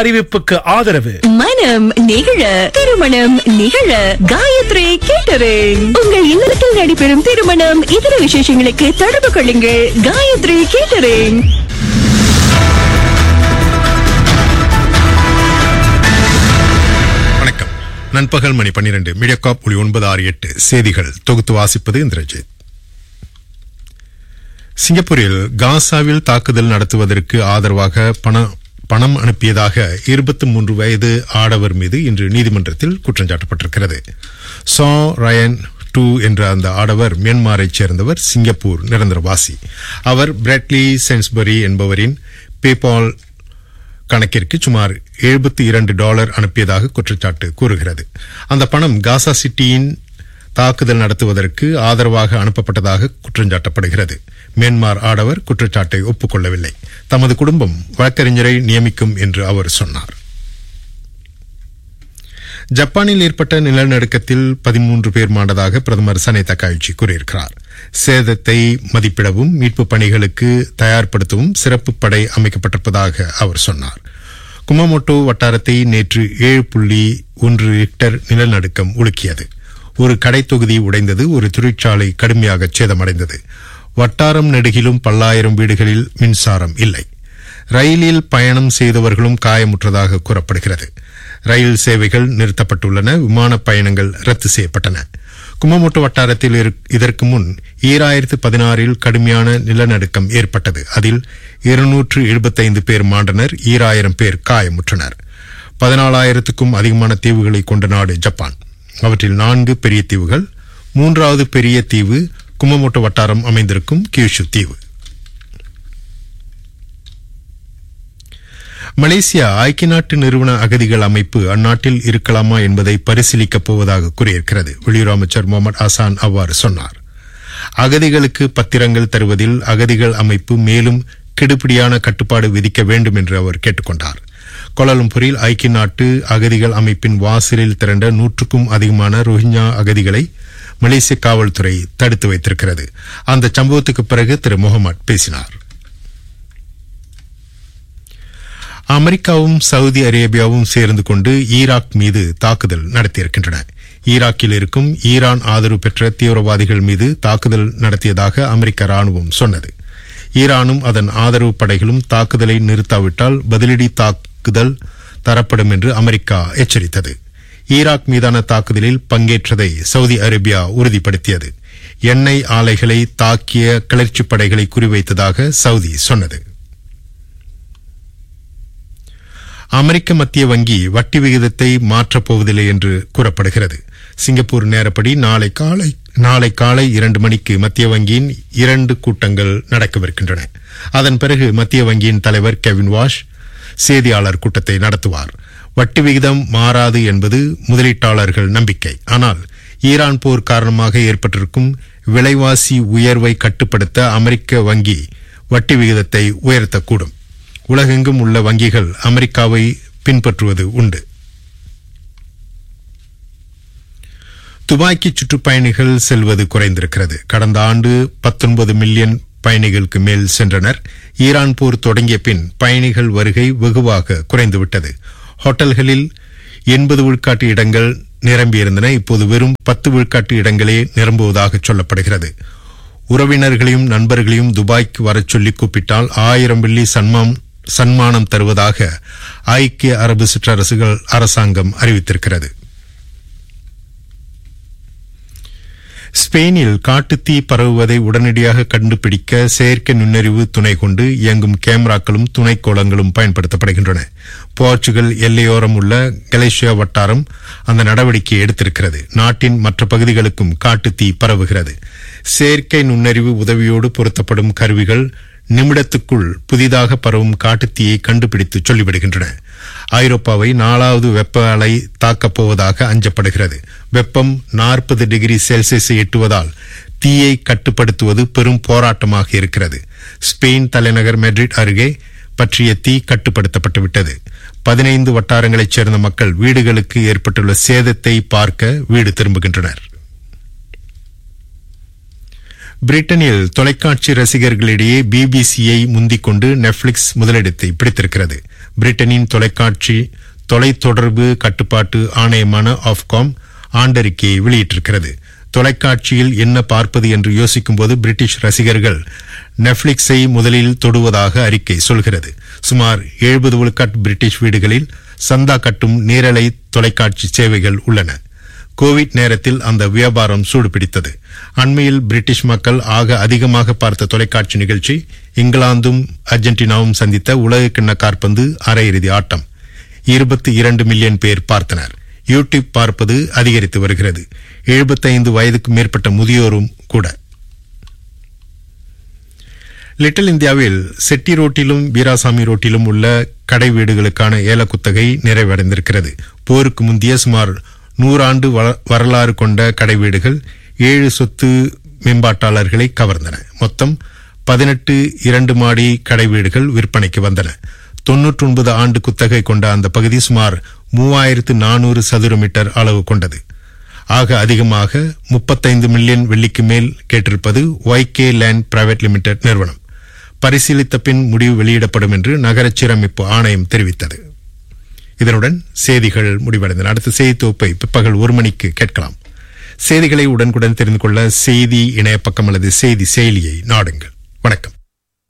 அறிவிப்புக்கு ஆதரவு மனம் நிகழ திருமணம் நிகழ காயத்ரி கேட்டரிங் உங்கள் இல்லத்தில் நடைபெறும் திருமணம் இதர விசேஷங்களுக்கு தொடர்பு கொள்ளுங்கள் காயத்ரி கேட்டரிங் வணக்கம் நண்பகல் மணி பன்னிரண்டு மீடியாகாப் ஒளி ஒன்பது ஆறு எட்டு செய்திகள் தொகுத்து வாசிப்பது இந்திரஜித் சிங்கப்பூரில் காசாவில் தாக்குதல் நடத்துவதற்கு ஆதரவாக பணம் பணம் அனுப்பியதாக இருபத்தி மூன்று வயது ஆடவர் மீது இன்று நீதிமன்றத்தில் குற்றம் சாட்டப்பட்டிருக்கிறது சா ரயன் டூ என்ற அந்த ஆடவர் மியான்மரைச் சேர்ந்தவர் சிங்கப்பூர் நிரந்தரவாசி அவர் பிரெட்லி சென்ஸ்பரி என்பவரின் பேபால் கணக்கிற்கு சுமார் எழுபத்தி இரண்டு டாலர் அனுப்பியதாக குற்றச்சாட்டு கூறுகிறது அந்த பணம் காசா சிட்டியின் தாக்குதல் நடத்துவதற்கு ஆதரவாக அனுப்பப்பட்டதாக குற்றஞ்சாட்டப்படுகிறது மியான்மர் ஆடவர் குற்றச்சாட்டை ஒப்புக்கொள்ளவில்லை தமது குடும்பம் வழக்கறிஞரை நியமிக்கும் என்று அவர் சொன்னார் ஜப்பானில் ஏற்பட்ட நிலநடுக்கத்தில் பதிமூன்று பேர் மாண்டதாக பிரதமர் சனை தக்காய்ச்சி கூறியிருக்கிறார் சேதத்தை மதிப்பிடவும் மீட்புப் பணிகளுக்கு தயார்படுத்தவும் சிறப்பு படை அமைக்கப்பட்டிருப்பதாக அவர் சொன்னார் குமமோட்டோ வட்டாரத்தை நேற்று ஏழு புள்ளி ஒன்று ரிக்டர் நிலநடுக்கம் உலுக்கியது ஒரு கடை தொகுதி உடைந்தது ஒரு தொழிற்சாலை கடுமையாக சேதமடைந்தது வட்டாரம் நெடுகிலும் பல்லாயிரம் வீடுகளில் மின்சாரம் இல்லை ரயிலில் பயணம் செய்தவர்களும் காயமுற்றதாக கூறப்படுகிறது ரயில் சேவைகள் நிறுத்தப்பட்டுள்ளன விமான பயணங்கள் ரத்து செய்யப்பட்டன குமமோட்டோ வட்டாரத்தில் இதற்கு முன் ஈராயிரத்து பதினாறில் கடுமையான நிலநடுக்கம் ஏற்பட்டது அதில் இருநூற்று எழுபத்தைந்து பேர் மாண்டனர் ஈராயிரம் பேர் காயமுற்றனர் பதினாலாயிரத்துக்கும் அதிகமான தீவுகளை கொண்ட நாடு ஜப்பான் அவற்றில் நான்கு பெரிய தீவுகள் மூன்றாவது பெரிய தீவு குமமோட்டோ வட்டாரம் அமைந்திருக்கும் கியூஷு தீவு மலேசியா ஐக்கிய நாட்டு நிறுவன அகதிகள் அமைப்பு அந்நாட்டில் இருக்கலாமா என்பதை பரிசீலிக்கப் போவதாக கூறியிருக்கிறது வெளியுறவு அமைச்சர் முகமது ஹசான் அவ்வாறு சொன்னார் அகதிகளுக்கு பத்திரங்கள் தருவதில் அகதிகள் அமைப்பு மேலும் கெடுபிடியான கட்டுப்பாடு விதிக்க வேண்டும் என்று அவர் கேட்டுக்கொண்டார் கோலாலம்பூரில் ஐக்கிய நாட்டு அகதிகள் அமைப்பின் வாசலில் திரண்ட நூற்றுக்கும் அதிகமான ரோஹிஞ்சா அகதிகளை மலேசிய காவல்துறை தடுத்து வைத்திருக்கிறது அந்த சம்பவத்துக்கு பிறகு திரு முகமது பேசினார் அமெரிக்காவும் சவுதி அரேபியாவும் சேர்ந்து கொண்டு ஈராக் மீது தாக்குதல் நடத்தியிருக்கின்றன ஈராக்கில் இருக்கும் ஈரான் ஆதரவு பெற்ற தீவிரவாதிகள் மீது தாக்குதல் நடத்தியதாக அமெரிக்க ராணுவம் சொன்னது ஈரானும் அதன் ஆதரவு படைகளும் தாக்குதலை நிறுத்தாவிட்டால் பதிலடி தாக்குதல் தரப்படும் என்று அமெரிக்கா எச்சரித்தது ஈராக் மீதான தாக்குதலில் பங்கேற்றதை சவுதி அரேபியா உறுதிப்படுத்தியது எண்ணெய் ஆலைகளை தாக்கிய கிளர்ச்சி படைகளை குறிவைத்ததாக சவுதி சொன்னது அமெரிக்க மத்திய வங்கி வட்டி விகிதத்தை மாற்றப் போவதில்லை என்று கூறப்படுகிறது சிங்கப்பூர் நேரப்படி நாளை காலை நாளை காலை இரண்டு மணிக்கு மத்திய வங்கியின் இரண்டு கூட்டங்கள் நடக்கவிருக்கின்றன அதன் பிறகு மத்திய வங்கியின் தலைவர் கெவின் வாஷ் செய்தியாளர் கூட்டத்தை நடத்துவார் வட்டி விகிதம் மாறாது என்பது முதலீட்டாளர்கள் நம்பிக்கை ஆனால் ஈரான் போர் காரணமாக ஏற்பட்டிருக்கும் விலைவாசி உயர்வை கட்டுப்படுத்த அமெரிக்க வங்கி வட்டி விகிதத்தை உயர்த்தக்கூடும் உலகெங்கும் உள்ள வங்கிகள் அமெரிக்காவை பின்பற்றுவது உண்டு துபாய்க்கு சுற்றுப்பயணிகள் செல்வது குறைந்திருக்கிறது கடந்த ஆண்டு பத்தொன்பது மில்லியன் பயணிகளுக்கு மேல் சென்றனர் ஈரான் போர் தொடங்கிய பின் பயணிகள் வருகை வெகுவாக குறைந்துவிட்டது ஹோட்டல்களில் எண்பது விழுக்காட்டு இடங்கள் நிரம்பியிருந்தன இப்போது வெறும் பத்து விழுக்காட்டு இடங்களே நிரம்புவதாக சொல்லப்படுகிறது உறவினர்களையும் நண்பர்களையும் துபாய்க்கு வரச் சொல்லி கூப்பிட்டால் ஆயிரம் வெள்ளி சன்மாம் சன்மானம் தருவதாக ஐக்கிய அரபு சிற்றரசுகள் அரசாங்கம் அறிவித்திருக்கிறது ஸ்பெயினில் காட்டுத்தீ பரவுவதை உடனடியாக கண்டுபிடிக்க செயற்கை நுண்ணறிவு துணை கொண்டு இயங்கும் கேமராக்களும் துணைக்கோளங்களும் பயன்படுத்தப்படுகின்றன போர்ச்சுகல் எல்லையோரம் உள்ள கலேசியா வட்டாரம் அந்த நடவடிக்கை எடுத்திருக்கிறது நாட்டின் மற்ற பகுதிகளுக்கும் காட்டுத்தீ பரவுகிறது செயற்கை நுண்ணறிவு உதவியோடு பொருத்தப்படும் கருவிகள் நிமிடத்துக்குள் புதிதாக பரவும் காட்டுத்தீயை கண்டுபிடித்து சொல்லிவிடுகின்றன ஐரோப்பாவை நாலாவது வெப்ப அலை தாக்கப் போவதாக அஞ்சப்படுகிறது வெப்பம் நாற்பது டிகிரி செல்சியஸை எட்டுவதால் தீயை கட்டுப்படுத்துவது பெரும் போராட்டமாக இருக்கிறது ஸ்பெயின் தலைநகர் மெட்ரிட் அருகே பற்றிய தீ கட்டுப்படுத்தப்பட்டுவிட்டது பதினைந்து வட்டாரங்களைச் சேர்ந்த மக்கள் வீடுகளுக்கு ஏற்பட்டுள்ள சேதத்தை பார்க்க வீடு திரும்புகின்றனர் பிரிட்டனில் தொலைக்காட்சி ரசிகர்களிடையே பிபிசியை முந்திக் கொண்டு நெட்ஃபிளிக்ஸ் முதலிடத்தை பிடித்திருக்கிறது பிரிட்டனின் தொலைக்காட்சி தொலைத்தொடர்பு கட்டுப்பாட்டு ஆணையமான ஆஃப்காம் ஆண்டறிக்கையை வெளியிட்டிருக்கிறது தொலைக்காட்சியில் என்ன பார்ப்பது என்று யோசிக்கும்போது பிரிட்டிஷ் ரசிகர்கள் நெட்ஃபிளிக்ஸை முதலில் தொடுவதாக அறிக்கை சொல்கிறது சுமார் எழுபது விழுக்காட் பிரிட்டிஷ் வீடுகளில் சந்தா கட்டும் நேரலை தொலைக்காட்சி சேவைகள் உள்ளன கோவிட் நேரத்தில் அந்த வியாபாரம் சூடுபிடித்தது அண்மையில் பிரிட்டிஷ் மக்கள் ஆக அதிகமாக பார்த்த தொலைக்காட்சி நிகழ்ச்சி இங்கிலாந்தும் அர்ஜென்டினாவும் சந்தித்த உலகக்கிண்ண காற்பந்து அரையிறுதி ஆட்டம் இருபத்தி இரண்டு மில்லியன் பேர் பார்த்தனர் யூடியூப் பார்ப்பது அதிகரித்து வருகிறது எழுபத்தைந்து வயதுக்கு மேற்பட்ட முதியோரும் கூட லிட்டில் இந்தியாவில் செட்டி ரோட்டிலும் வீராசாமி ரோட்டிலும் உள்ள கடை வீடுகளுக்கான ஏல குத்தகை நிறைவடைந்திருக்கிறது போருக்கு முந்தைய சுமார் நூறாண்டு வ- வரலாறு கொண்ட கடை வீடுகள் ஏழு சொத்து மேம்பாட்டாளர்களை கவர்ந்தன மொத்தம் பதினெட்டு இரண்டு மாடி கடை வீடுகள் விற்பனைக்கு வந்தன தொன்னூற்றி ஒன்பது ஆண்டு குத்தகை கொண்ட அந்த பகுதி சுமார் மூவாயிரத்து நானூறு சதுர மீட்டர் அளவு கொண்டது ஆக அதிகமாக முப்பத்தைந்து மில்லியன் வெள்ளிக்கு மேல் கேட்டிருப்பது ஒய்கே லேண்ட் பிரைவேட் லிமிடெட் நிறுவனம் பரிசீலித்த பின் முடிவு வெளியிடப்படும் என்று நகர சீரமைப்பு ஆணையம் தெரிவித்தது இதனுடன் செய்திகள் முடிவடைந்தன அடுத்த செய்தி தொகுப்பை பிற்பகல் ஒரு மணிக்கு கேட்கலாம் செய்திகளை உடனுக்குடன் தெரிந்து கொள்ள செய்தி இணையப்பக்கம் அல்லது செய்தி செயலியை நாடுங்கள் வணக்கம்